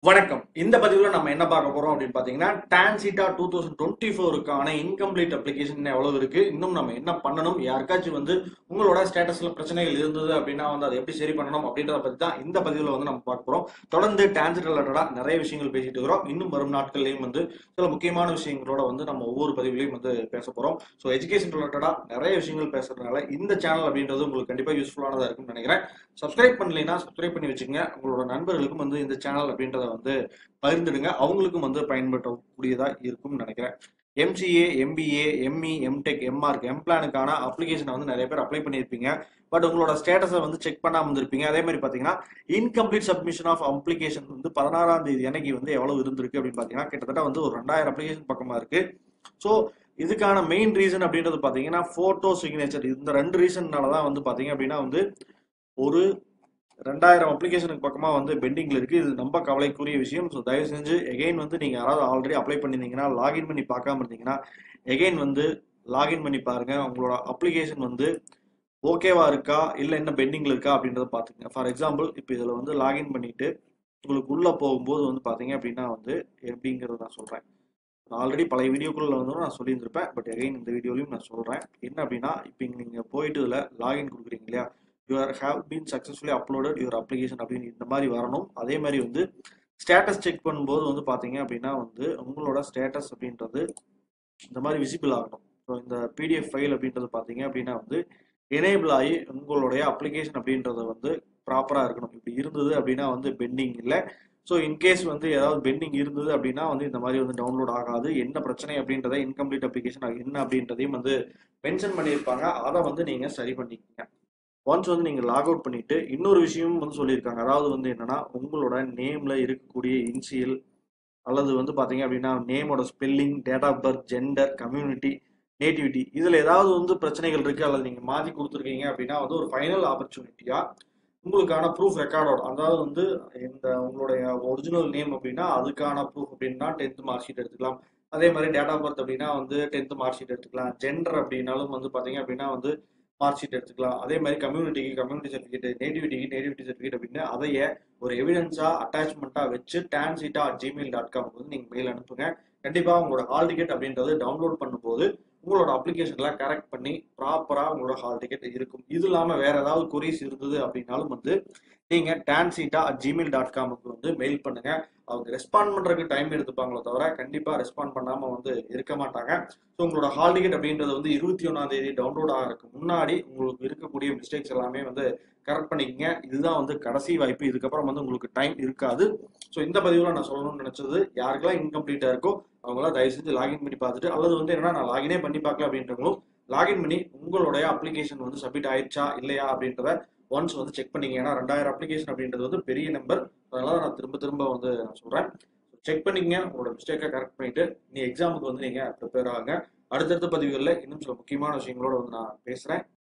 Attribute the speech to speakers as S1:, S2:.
S1: வணக்கம் இந்த பதிவுல நம்ம என்ன பார்க்க போறோம் அப்படின்னு பாத்தீங்கன்னா டான்சிட்டா டூ தௌசண்ட் டுவெண்ட்டி ஃபோருக்கான இன்கம்ப்ளீட் அப்ளிகேஷன் எவ்வளவு இருக்கு இன்னும் நம்ம என்ன பண்ணணும் யாருக்காச்சும் வந்து உங்களோட ஸ்டேட்டஸ்ல பிரச்சனைகள் இருந்தது அப்படின்னா வந்து அதை எப்படி சரி பண்ணணும் அப்படின்றத பத்தி தான் இந்த பதிவுல வந்து நம்ம பார்க்க போறோம் தொடர்ந்து டான்சிட் ரிலேட்டடா நிறைய விஷயங்கள் பேசிட்டு இருக்கிறோம் இன்னும் வரும் நாட்கள்லயும் வந்து சில முக்கியமான விஷயங்களோட வந்து நம்ம ஒவ்வொரு பதிவுலையும் வந்து பேச போறோம் ஸோ எஜுகேஷன் ரிலேட்டடா நிறைய விஷயங்கள் பேசுறதுனால இந்த சேனல் அப்படின்றது உங்களுக்கு கண்டிப்பா யூஸ்ஃபுல்லானதா இருக்கும்னு நினைக்கிறேன் சப்ஸ்கிரைப் பண்ணலைன்னா சப்ஸ்கிரைப் பண்ணி வச்சுக்கோங்க உங்களோட நண்பர்களுக்கும் வந்து இந்த சேனல் அப்படின்றத வந்து பகிர்ந்துடுங்க அவங்களுக்கும் வந்து பயன்படக்கூடியதா இருக்கும்னு நினைக்கிறேன் MCA MBA ME MTech MArch எம்பிளானுக்கான அப்ளிகேஷனை வந்து நிறைய பேர் அப்ளை பண்ணியிருப்பீங்க பட் உங்களோட ஸ்டேட்டஸை வந்து செக் பண்ணாம இருந்திருப்பீங்க அதே மாதிரி பாத்தீங்கன்னா இன்கம்ப்ளீட் சப்மிஷன் ஆஃப் அப்ளிகேஷன் வந்து பதினாறாம் தேதி அன்னைக்கு வந்து எவ்வளவு இருந்திருக்கு அப்படின்னு பாத்தீங்கன்னா கிட்டத்தட்ட வந்து ஒரு ரெண்டாயிரம் அப்ளிகேஷன் பக்கமா இருக்கு ஸோ இதுக்கான மெயின் ரீசன் அப்படின்றது பாத்தீங்கன்னா போட்டோ சிக்னேச்சர் இந்த ரெண்டு ரீசன்னால தான் வந்து பாத்தீங்க அப்படின்னா வந்து ஒரு ரெண்டாயிரம் அப்ளிகேஷனுக்கு பக்கமா வந்து பெண்டிங்ல இருக்கு இது ரொம்ப கவலைக்குரிய விஷயம் ஸோ தயவு செஞ்சு எகைன் வந்து நீங்க யாராவது ஆல்ரெடி அப்ளை பண்ணியிருந்தீங்கன்னா லாகின் பண்ணி பார்க்காம இருந்தீங்கன்னா எகைன் வந்து லாகின் பண்ணி பாருங்க உங்களோட அப்ளிகேஷன் வந்து ஓகேவா இருக்கா இல்லை என்ன பெண்டிங்ல இருக்கா அப்படின்றத பாத்துக்கங்க ஃபார் எக்ஸாம்பிள் இப்போ இதுல வந்து லாகின் பண்ணிட்டு உங்களுக்கு உள்ள போகும்போது வந்து பாத்தீங்க அப்படின்னா வந்து எப்படிங்கிறத நான் சொல்றேன் ஆல்ரெடி பழைய வீடியோக்குள்ள வந்து நான் சொல்லியிருந்திருப்பேன் பட் எகைன் இந்த வீடியோலையும் நான் சொல்றேன் என்ன அப்படின்னா இப்போ நீங்க போயிட்டு இதுல லாகின் கொடுக்குறீங்க இல்லையா you are have been successfully uploaded your application அப்படின்னு இந்த மாதிரி வரணும் அதே மாதிரி வந்து ஸ்டேட்டஸ் செக் பண்ணும்போது வந்து பாத்தீங்க அப்படின்னா வந்து உங்களோட ஸ்டேட்டஸ் அப்படின்றது இந்த மாதிரி விசிபிள் ஆகணும் ஸோ இந்த பிடிஎஃப் ஃபைல் அப்படின்றது பாத்தீங்க அப்படின்னா வந்து எனேபிள் ஆகி உங்களுடைய அப்ளிகேஷன் அப்படின்றது வந்து ப்ராப்பரா இருக்கணும் இப்படி இருந்தது அப்படின்னா வந்து பெண்டிங் இல்லை ஸோ இன்கேஸ் வந்து ஏதாவது பெண்டிங் இருந்தது அப்படின்னா வந்து இந்த மாதிரி வந்து டவுன்லோட் ஆகாது என்ன பிரச்சனை அப்படின்றத இன்கம்ப்ளீட் அப்ளிகேஷன் என்ன அப்படின்றதையும் வந்து மென்ஷன் பண்ணியிருப்பாங்க அதை வந்து நீங்க சரி பண்ணிக்கங்க ஒன்ஸ் வந்து நீங்க லாக் அவுட் பண்ணிட்டு இன்னொரு விஷயம் வந்து சொல்லியிருக்காங்க அதாவது வந்து என்னன்னா உங்களோட நேம்ல இருக்கக்கூடிய இன்சியல் அல்லது வந்து பாத்தீங்க அப்படின்னா நேமோட spelling date of birth gender community nativity இதுல ஏதாவது வந்து பிரச்சனைகள் இருக்கு அல்லது நீங்க மாத்தி கொடுத்துருக்கீங்க அப்படின்னா வந்து ஒரு ஃபைனல் ஆப்பர்ச்சுனிட்டியா உங்களுக்கான ப்ரூஃப் ரெக்கார்டோட அதாவது வந்து இந்த உங்களுடைய ஒரிஜினல் நேம் அப்படின்னா அதுக்கான ப்ரூஃப் அப்படின்னா டென்த் மார்க் ஷீட் எடுத்துக்கலாம் அதே மாதிரி டேட் ஆஃப் பர்த் அப்படின்னா வந்து டென்த் மார்க் ஷீட் எடுத்துக்கலாம் ஜெண்டர் அப்படின்னாலும் வந்து பாத்தீங்க அப்படின்னா வந்து மார்க் ஷீட் எடுத்துக்கலாம் அதே மாதிரி கம்யூனிட்டிக்கு கம்யூனிட்டி சர்டிஃபிகேட் நேட்டிவிட்டிக்கு நேட்டிவிட்டி சர்டிஃபிகேட் அப்படின்னு அதைய ஒரு எவிடன்ஸா அட்டாச்மெண்ட்டா வச்சு டான்சீட்டா ஜிமெயில் டாட் காம் வந்து நீங்க மெயில் அனுப்புங்க கண்டிப்பா உங்களோட ஹால் டிக்கெட் அப்படின்றது டவுன்லோட் பண்ணும்போது உங்களோட அப்ளிகேஷன்ல கரெக்ட் பண்ணி ப்ராப்பரா உங்களோட ஹால் டிக்கெட் இருக்கும் இது இல்லாம வேற ஏதாவது கொரிஸ் இருந்தது அப்படின்னாலும் வந்து நீங்க டான்சீட்டா ஜிமெயில் டாட் காமுக்கு வந்து மெயில் பண்ணுங்க அவங்க ரெஸ்பாண்ட் பண்றதுக்கு டைம் எடுத்துப்பாங்களோ தவிர கண்டிப்பா ரெஸ்பாண்ட் பண்ணாம வந்து இருக்க மாட்டாங்க ஸோ உங்களோட ஹால் டிக்கெட் அப்படின்றது வந்து இருபத்தி ஒன்னாம் தேதி டவுன்லோட் ஆகிறதுக்கு முன்னாடி உங்களுக்கு இருக்கக்கூடிய மிஸ்டேக்ஸ் எல்லாமே வந்து கரெக்ட் பண்ணிக்கங்க இதுதான் வந்து கடைசி வாய்ப்பு இதுக்கப்புறம் வந்து உங்களுக்கு டைம் இருக்காது ஸோ இந்த பதிவுல நான் சொல்லணும்னு நினைச்சது யாருக்கெல்லாம் இன்கம்ப்ளீட்டா இருக்கோ அவங்களாம் தயவு செஞ்சு லாகின் பண்ணி பார்த்துட்டு அல்லது வந்து என்னன்னா நான் லாகினே பண்ணி பார்க்கல அப்படின்றவங்களும் லாகின் பண்ணி உங்களுடைய அப்ளிகேஷன் வந்து சப்மிட் ஆயிடுச்சா இல்லையா அப்படின்றத ஒன்ஸ் வந்து செக் பண்ணீங்க ஏன்னா ரெண்டாயிரம் அப்ளிகேஷன் அப்படின்றது வந்து பெரிய நம்பர் அதனால நான் திரும்ப திரும்ப வந்து நான் சொல்றேன் செக் பண்ணிக்கங்க உங்களோட மிஸ்டேக்கை கரெக்ட் பண்ணிட்டு நீ எக்ஸாமுக்கு வந்து நீங்க ப்ரிப்பேர் ஆகுங்க அடுத்தடுத்த பதிவுகளில் இன்னும் சில முக்கியமான விஷயங்களோட வந்து நான் பேசுறேன்